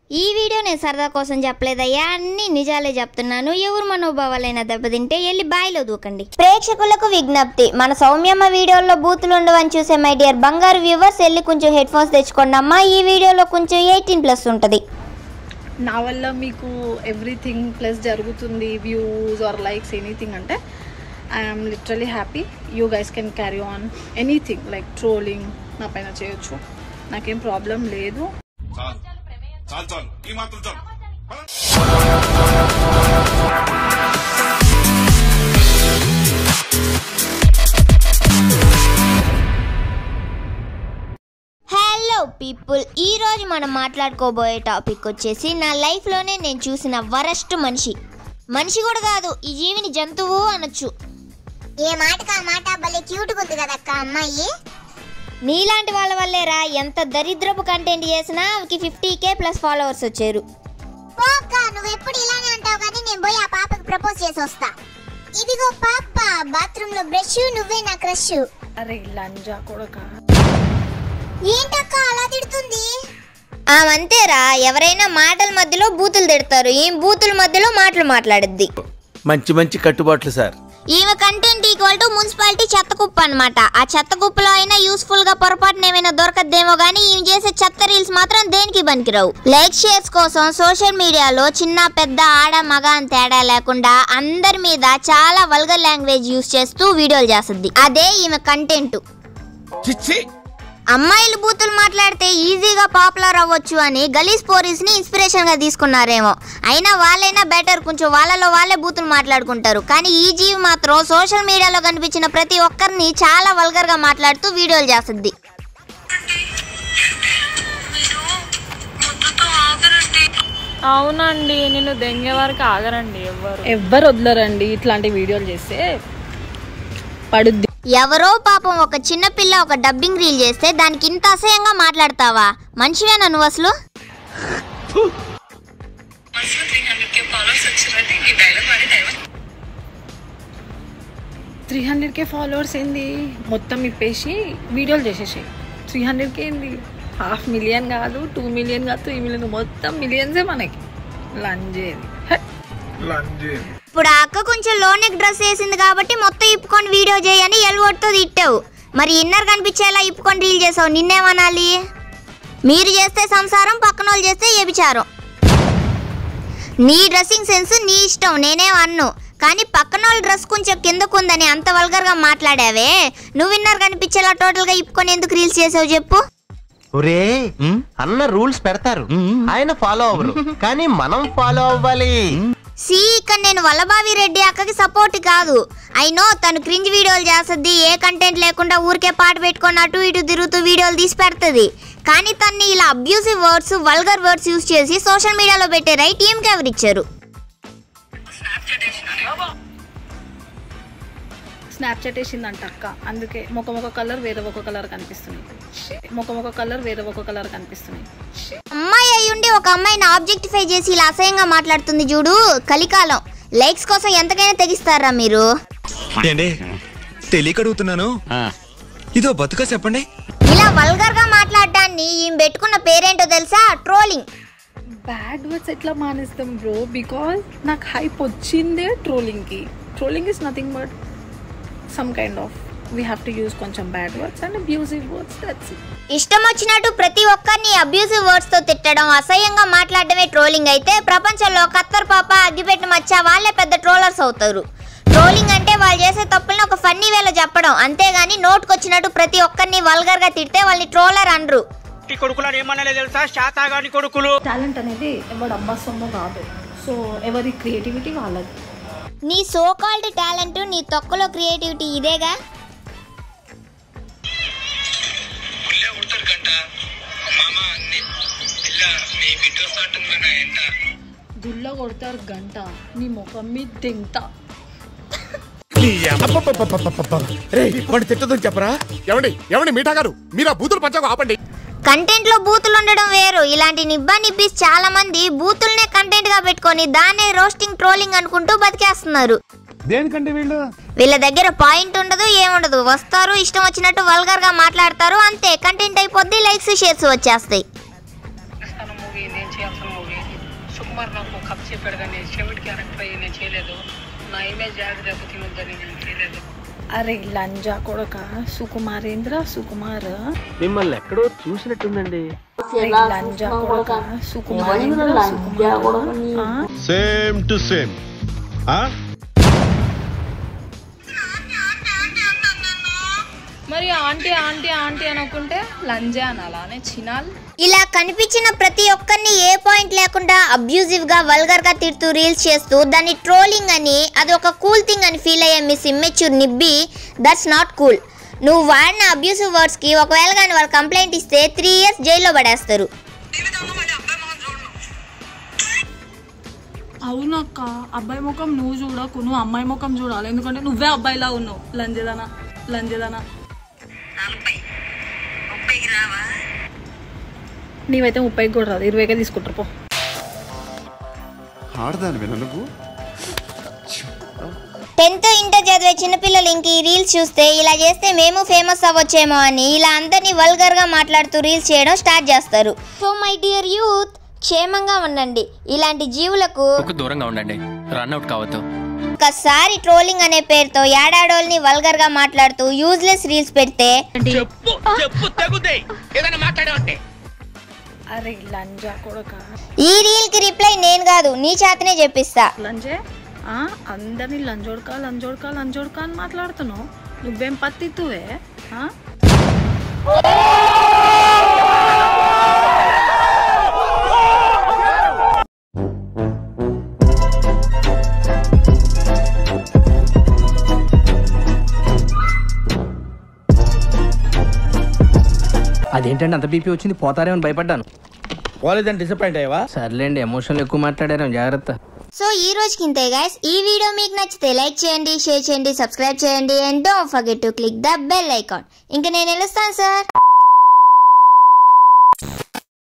ఈ వీడియో నేను సరదా కోసం చెప్పలేదయ్యా అన్ని నిజాలే చెప్తున్నాను ఎవరు మనోభావాలైనా దెబ్బతింటే వెళ్ళి బాయిలో దూకండి ప్రేక్షకులకు విజ్ఞప్తి మన సౌమ్యమ్మ వీడియోలో బూతులు ఉండవని చూసే మై డియర్ బంగారు వ్యూవర్స్ వెళ్ళి కొంచెం హెడ్ ఫోన్స్ తెచ్చుకోండి అమ్మా ఈ వీడియోలో కొంచెం ఎయిటీన్ ప్లస్ ఉంటుంది నా వల్ల మీకు ఎవ్రీథింగ్ ప్లస్ జరుగుతుంది వ్యూస్ ఆర్ లైక్స్ ఎనీథింగ్ అంటే I'm literally happy you guys can carry on anything like trolling నా పైన చేయొచ్చు నాకేం ప్రాబ్లం లేదు చాలు చాలు చాలు ఈ మాత్రం చాలు పద. హలో పీపుల్ ఈ రోజు మనం మాట్లాడుకోబోయే టాపిక్ వచ్చేసి నా లైఫ్లోనే నేను చూసిన వరస్ట్ మనిషి మనిషి కూడా కాదు ఈ జీవిని జంతువు అనొచ్చు ఏ మాటకు ఆ మాట భలే క్యూట్ ఉంది కదక్క అమ్మాయి నీలాంటి వాళ్ళ వల్లేరా ఎంత దరిద్రపు కంటెంట్ చేసినా ఆమెకి ఫిఫ్టీ కే ప్లస్ ఫాలోవర్స్ వచ్చారు పోక్క నువ్వు ఎప్పుడు ఇలానే అంటావు కానీ నేను పోయి ఆ పాపకి ప్రపోజ్ చేసి వస్తా ఇదిగో పాప బాత్రూమ్ లో బ్రష్ నువ్వే నా క్రష్ అరే లంజా కొడక ఏంటక్క అలా తిడుతుంది ఆమంతేరా ఎవరైనా మాటల మధ్యలో బూతులు తిడతారు ఈ బూతుల మధ్యలో మాటలు మాట్లాడుద్ది మంచి మంచి కట్టుబాట్లు సార్ ఈమె కంటెంట్ ఈక్వల్ టు మున్సిపాలిటీ చెత్త కుప్ప అనమాట ఆ చెత్త కుప్పలో అయినా యూస్ఫుల్ గా పొరపాటున ఏమైనా దొరకద్దేమో గానీ ఈమె చేసే చెత్త రీల్స్ మాత్రం దేనికి పనికిరావు లైక్ షేర్స్ కోసం సోషల్ మీడియాలో చిన్న పెద్ద ఆడ మగ అని తేడా లేకుండా అందరి మీద చాలా వల్గర్ లాంగ్వేజ్ యూస్ చేస్తూ వీడియోలు చేస్తుంది అదే ఈమె కంటెంట్ చిచ్చి అమ్మాయిలు బూతులు మాట్లాడితే ఈజీగా పాపులర్ అవ్వచ్చు అని గలీస్ పోరీస్ ని ఇన్స్పిరేషన్ గా తీసుకున్నారేమో అయినా వాళ్ళైనా బెటర్ కొంచెం వాళ్ళలో వాళ్ళే బూతులు మాట్లాడుకుంటారు కానీ ఈ జీవి మాత్రం సోషల్ మీడియాలో కనిపించిన ప్రతి ఒక్కరిని చాలా వల్గర్ గా మాట్లాడుతూ వీడియోలు చేస్తుంది అవునండి నేను దెంగే వరకు ఆగరండి ఎవ్వరు ఎవ్వరు వదలరండి ఇట్లాంటి వీడియోలు చేస్తే పడుద్ది ఎవరో పాపం ఒక చిన్న పిల్ల ఒక డబ్బింగ్ రీల్ చేస్తే దానికి ఇంత అసహ్యంగా మాట్లాడతావా మనిషివేనా నువ్వు అసలు త్రీ హండ్రెడ్కే ఫాలోవర్స్ ఏంది మొత్తం ఇప్పేసి వీడియోలు చేసేసి త్రీ హండ్రెడ్కే ఏంది హాఫ్ మిలియన్ కాదు టూ మిలియన్ కాదు త్రీ మిలియన్ మొత్తం మిలియన్సే మనకి లంజేది హట్. ఇప్పుడు ఆ అక్క కొంచెం లో నెక్ డ్రెస్ వేసింది కాబట్టి మొత్తం ఇప్పుకొని వీడియో చేయని ఎల్వోడ్తో తిట్టావు మరి ఇన్నర్ కనిపించేలా ఇప్పుకొని రీల్ చేసావు నిన్నేమనాలి మీరు చేస్తే సంసారం పక్కన వాళ్ళు చేస్తే వ్యభిచారం నీ డ్రెస్సింగ్ సెన్స్ నీ ఇష్టం నేనేం అన్ను కానీ పక్కన వాళ్ళ డ్రెస్ కొంచెం కిందకుందని అంత వల్గర్గా మాట్లాడావే నువ్వు ఇన్నర్ కనిపించేలా టోటల్గా ఇప్పుకొని ఎందుకు రీల్స్ చేసావు చెప్పు ఒరే అన్న రూల్స్ పెడతారు ఆయన ఫాలో అవ్వరు కానీ మనం ఫాలో అవ్వాలి సి ఇక్కడ నేను వల్లభావి రెడ్డి అక్కకి సపోర్ట్ కాదు ఐ నో తను క్రింజ్ వీడియోలు చేస్తుంది ఏ కంటెంట్ లేకుండా ఊరికే పాట పెట్టుకొని అటు ఇటు తిరుగుతూ వీడియోలు తీసి పెడుతుంది కానీ తన్ని ఇలా abusive words vulgar words use చేసి సోషల్ మీడియాలో పెట్టే రైట్ టీంకి ఎవరిచ్చారు స్నాప్చాట్ వేసిందంట అక్క అందుకే ముఖం ఒక కలర్ వేరే ఒక కలర్ కనిపిస్తుంది ముఖం ఒక కలర్ వేరే ఒక కలర్ కనిపిస్తుంది అమ్మాయి అయ్యుండి ఒక అమ్మాయిని ఆబ్జెక్టిఫై చేసి ఇలా అసహ్యంగా మాట్లాడుతుంది చూడు కలికాలం లైక్స్ కోసం ఎంతకైనా తెగిస్తారా మీరు ఏండి తెలియక అడుగుతున్నాను ఇదో బతుక చెప్పండి ఇలా వల్గర్ గా మాట్లాడడాన్ని ఈమె పెట్టుకున్న పేరేంటో తెలుసా ట్రోలింగ్ బ్యాడ్ వర్డ్స్ ఎట్లా మానేస్తాం బ్రో బికాస్ నాకు హైప్ వచ్చిందే ట్రోలింగ్కి trolling is nothing but some kind of we have to use కొంచెం bad words and abusive words that's ఇష్టం వచ్చినట్టు ప్రతి ఒక్కరిని అబ్యూసివ్ వర్డ్స్ తో తిట్టడం అసహ్యంగా మాట్లాడడమే ట్రోలింగ్ అయితే ప్రపంచంలో కత్తర్ పాప అగ్గిపెట్టిన మచ్చ వాళ్ళే పెద్ద ట్రోలర్స్ అవుతారు ట్రోలింగ్ అంటే వాళ్ళు చేసే తప్పుల్ని ఒక ఫన్నీ వేలో చెప్పడం అంతేగాని నోటుకొచ్చినట్టు ప్రతి ఒక్కరిని వల్గర్ గా తిడితే వాళ్ళని ట్రోలర్ అనరు కొడుకులను ఏమన్నా తెలుసా శాతాగాని కొడుకులు టాలెంట్ అనేది ఎవడు అబ్బా సొమ్ము కాదు సో ఎవరి క్రియేటివిటీ వాళ్ళది నీ సో కాల్డ్ టాలెంట్ నీ తొక్కలో క్రియేటివిటీ ఇదేగా దుల్ల కొడతారు గంట నీ ముఖం మీద తింటా వాడు తిట్టదని చెప్పరా ఏమండి ఏమండి మీఠా గారు మీరు ఆ బూతులు పంచాకు ఆపండి కంటెంట్ లో బూతులు ఉండడం వేరు ఇలాంటి నిబ్బా నిబ్బీస్ చాలా మంది బూతుల్నే కంటెంట్ గా పెట్టుకొని దాన్నే రోస్టింగ్ ట్రోలింగ్ అనుకుంటూ బతికేస్తున్నారు దేనికంటే వీళ్ళు వీళ్ళ దగ్గర పాయింట్ ఉండదు ఏముండదు వస్తారు ఇష్టం వచ్చినట్టు వల్గర్ గా మాట్లాడతారు అంతే కంటెంట్ అయిపోద్ది లైక్స్ షేర్స్ వచ్చేస్తాయి మూవీ నేను చేయాల్సిన యాక్షన్ మూవీ సుకుమార్ నాకు కప్ చెప్పాడు కానీ చెవిటి క్యారెక్టర్ అయ్యి నేను చేయలేదు నా ఇమేజ్ జాగ్రత్త దెబ్బతినొద్దని నేను చేయలేదు అరే లంజా కొడక సుకుమారేంద్ర సుకుమార్ మిమ్మల్ని ఎక్కడో చూసినట్టుందండి లంజా కొడక సుకుమారేంద్ర సుకుమార్ సేమ్ టు సేమ్ మరి ఆంటీ ఆంటీ ఆంటీ అనుకుంటే లంజే అనాలా అనే చినాల్ ఇలా కనిపించిన ప్రతి ఒక్కరిని ఏ పాయింట్ లేకుండా అబ్యూజివ్ గా వల్గర్ గా తిడుతూ రీల్స్ చేస్తూ దాన్ని ట్రోలింగ్ అని అది ఒక కూల్ థింగ్ అని ఫీల్ అయ్యే మిస్ ఇమ్మెచ్యూర్ నిబ్బి దట్స్ నాట్ కూల్ నువ్వు వాడిన అబ్యూసివ్ వర్డ్స్ కి ఒకవేళ కానీ వాళ్ళు కంప్లైంట్ ఇస్తే త్రీ ఇయర్స్ జైల్లో పడేస్తారు అవునక్క అబ్బాయి ముఖం నువ్వు చూడకు నువ్వు అమ్మాయి ముఖం చూడాలి ఎందుకంటే నువ్వే అబ్బాయిలా ఉన్నావు లంజేదానా లంజేదానా నీవైతే ముప్పైకి కూడా రాదు ఇరవైకే తీసుకుంటారు పో ఆడదాని నువ్వు టెన్త్ ఇంటర్ చదివే చిన్నపిల్లలు ఇంక ఈ రీల్స్ చూస్తే ఇలా చేస్తే మేము ఫేమస్ అవ్వచ్చేమో అని ఇలా అందరినీ వల్గర్ గా మాట్లాడుతూ రీల్స్ చేయడం స్టార్ట్ చేస్తారు సో మై డియర్ యూత్ క్షేమంగా ఉండండి ఇలాంటి జీవులకు దూరంగా ఉండండి రన్అట్ కావద్దు ఒక్కసారి ట్రోలింగ్ అనే పేరుతో ఏడాడోల్ని వల్గర్ గా మాట్లాడుతూ యూజ్లెస్ రీల్స్ పెడితే అరే లంజా కొడక ఈ రీల్ కి రిప్లై నేను కాదు నీ చేతనే చెప్పిస్తా లంజే ఆ, అందరినీ లంజోడక లంజోడక లంజోడక అని మాట్లాడుతున్నావు నువ్వేం పత్తిత్తువే ఆ? అదేంటండి అంత బీపీ వచ్చింది పోతారేమని భయపడ్డాను పోలేదని డిసప్పాయింట్ అయ్యావా సర్లేండి ఎమోషన్లు ఎక్కువ మాట్లాడారేమో జాగ్రత్త సో ఈ రోజుకి ఇంతే గైస్ ఈ వీడియో మీకు నచ్చితే లైక్ చేయండి షేర్ చేయండి సబ్స్క్రైబ్ చేయండి and don't forget to click the bell icon ఇంకా నేను వెళ్ళొస్తాను సార్